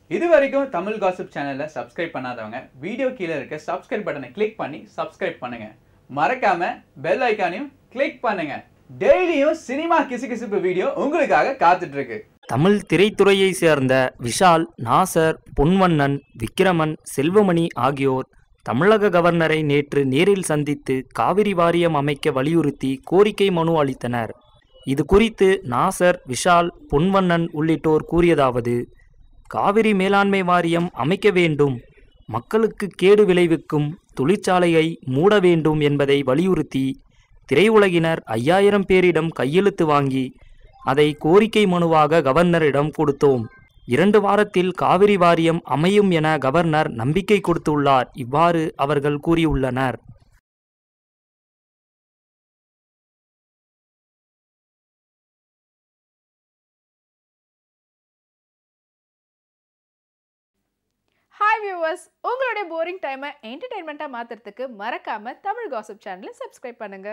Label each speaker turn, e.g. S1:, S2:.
S1: இது வரைக்கும் தமிழ் காசிப் சேனலை சப்ஸ்கிரைப் பண்ணாதவங்க வீடியோ கீழே இருக்க சப்ஸ்கிரைப் பட்டனை கிளிக் பண்ணி சப்ஸ்கிரைப் பண்ணுங்க மறக்காம பெல் ஐக்கானையும் கிளிக் பண்ணுங்க டெய்லியும் சினிமா கிசுகிசுப்பு வீடியோ உங்களுக்காக காத்துட்டு இருக்கு
S2: தமிழ் திரைத்துறையை சேர்ந்த விஷால் நாசர் பொன்வண்ணன் விக்கிரமன் செல்வமணி ஆகியோர் தமிழக கவர்னரை நேற்று நேரில் சந்தித்து காவிரி வாரியம் அமைக்க வலியுறுத்தி கோரிக்கை மனு அளித்தனர் இது குறித்து நாசர் விஷால் பொன்வண்ணன் உள்ளிட்டோர் கூறியதாவது காவிரி மேலாண்மை வாரியம் அமைக்க வேண்டும் மக்களுக்கு கேடு விளைவிக்கும் தொழிற்சாலையை மூட வேண்டும் என்பதை வலியுறுத்தி திரையுலகினர் ஐயாயிரம் பேரிடம் கையெழுத்து வாங்கி அதை கோரிக்கை மனுவாக கவர்னரிடம் கொடுத்தோம் இரண்டு வாரத்தில் காவிரி வாரியம் அமையும் என கவர்னர் நம்பிக்கை கொடுத்துள்ளார் இவ்வாறு அவர்கள் கூறியுள்ளனர்
S3: ஹாய் வியூவர்ஸ் உங்களுடைய போரிங் டைமை என்டர்டைன்மெண்ட்டாக மாற்றுறதுக்கு மறக்காமல் தமிழ் காசிப் சேனலை சப்ஸ்கிரைப் பண்ணுங்கள்